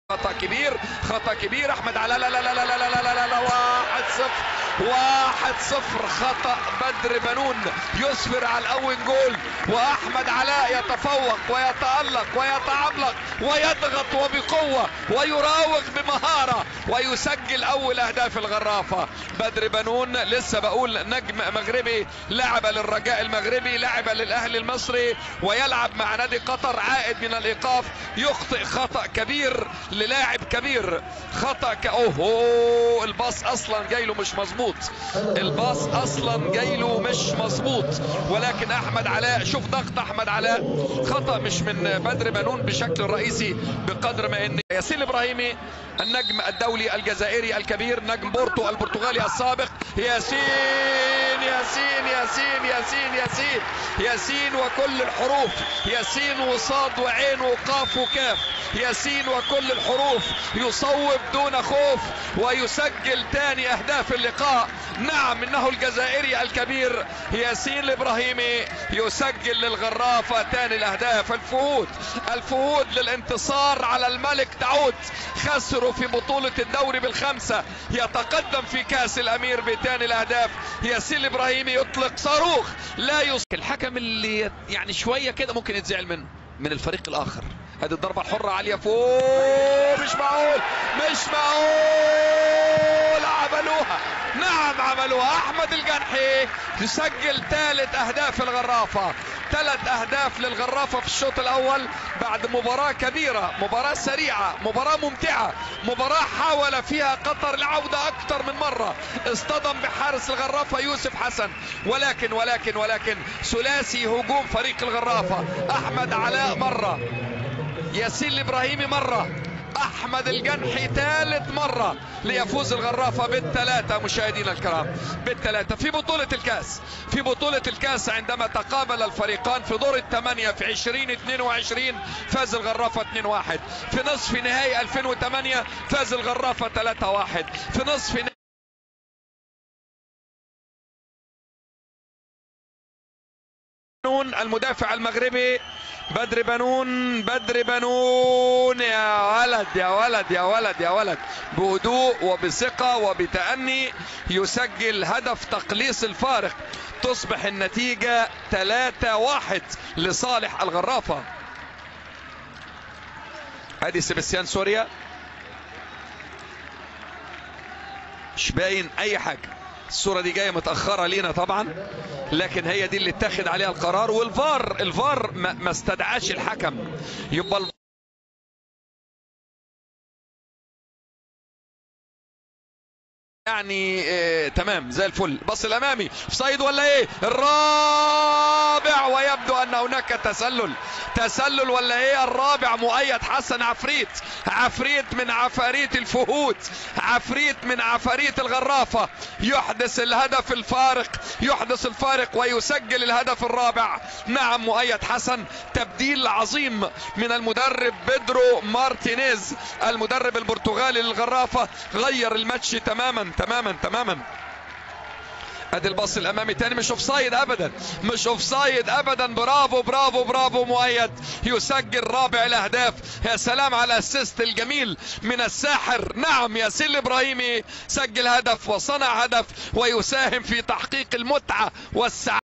خطا كبير خطا كبير احمد على لا لا لا لا لا لا لا لا لا واحد صفر واحد صفر خطا بدر بنون يسفر على الاول جول واحمد علاء يتفوق ويتالق ويتعملق ويضغط وبقوه ويراوغ بمهاره ويسجل اول اهداف الغرافه بدر بنون لسه بقول نجم مغربي لعب للرجاء المغربي لعب للاهلي المصري ويلعب مع نادي قطر عائد من الايقاف يخطئ خطا كبير للاعب كبير خطا ك... اوه الباص اصلا جاي له مش مظبوط الباص اصلا جاي له مش مظبوط ولكن احمد علاء شوف ضغط احمد علاء خطا مش من بدر بنون بشكل رئيسي بقدر ما ان ياسين الابراهيمي النجم الدولي الجزائري الكبير نجم بورتو البرتغالي السابق ياسين ياسين ياسين ياسين ياسين ياسين وكل الحروف ياسين وصاد وعين وقاف وكاف ياسين وكل الحروف يصوب دون خوف ويسجل ثاني اهداف اللقاء نعم انه الجزائري الكبير ياسين الابراهيمي يسجل للغرافه ثاني الاهداف الفهود الفهود للانتصار على الملك داود خسروا في بطولة الدوري بالخمسة يتقدم في كاس الامير بثاني الاهداف ياسين الابراهيمي يطلق صاروخ لا يص... الحكم اللي يعني شوية كده ممكن يتزعل منه من الفريق الاخر هذه الضربة الحرة عالية فوق مش معقول مش معقول عملوها نعم عملوها احمد الجنحي يسجل ثالث اهداف الغرافة ثلاث اهداف للغرافة في الشوط الاول بعد مباراة كبيرة مباراة سريعة مباراة ممتعة مباراة حاول فيها قطر العودة اكثر من مرة اصطدم بحارس الغرافة يوسف حسن ولكن ولكن ولكن ثلاثي هجوم فريق الغرافة احمد علاء مرة ياسين الابراهيمي مرة احمد الجنحي ثالث مرة ليفوز الغرافة بالثلاثة مشاهدينا الكرام بالثلاثة في بطولة الكاس في بطولة الكاس عندما تقابل الفريقان في دور الثمانية في 2022 فاز الغرافة 2-1 في نصف نهائي 2008 فاز الغرافة 3-1 في نصف نهائي المدافع المغربي بدر بنون بدر بنون يا ولد يا ولد يا ولد يا ولد بهدوء وبثقة وبتأني يسجل هدف تقليص الفارق تصبح النتيجة 3-1 لصالح الغرافة ادي سيبستيان سوريا مش باين اي حاجه الصورة دي جاية متأخرة لينا طبعا لكن هي دي اللي اتخذ عليها القرار والفار الفار ما, ما استدعاش الحكم يبقى يعني آه تمام زي الفل بص الامامي صيد ولا ايه الرابع ويبدو ان هناك تسلل تسلل ولا ايه الرابع مؤيد حسن عفريت عفريت من عفاريت الفهود عفريت من عفاريت الغرافة يحدث الهدف الفارق يحدث الفارق ويسجل الهدف الرابع نعم مؤيد حسن تبديل عظيم من المدرب بيدرو مارتينيز المدرب البرتغالي للغرافة غير الماتش تماما تماما تماما ادي الباص الامامي تاني مش اوف سايد ابدا مش اوف سايد ابدا برافو برافو برافو مؤيد يسجل رابع الاهداف يا سلام على الاسيست الجميل من الساحر نعم ياسين الابراهيمي سجل هدف وصنع هدف ويساهم في تحقيق المتعه والسعاده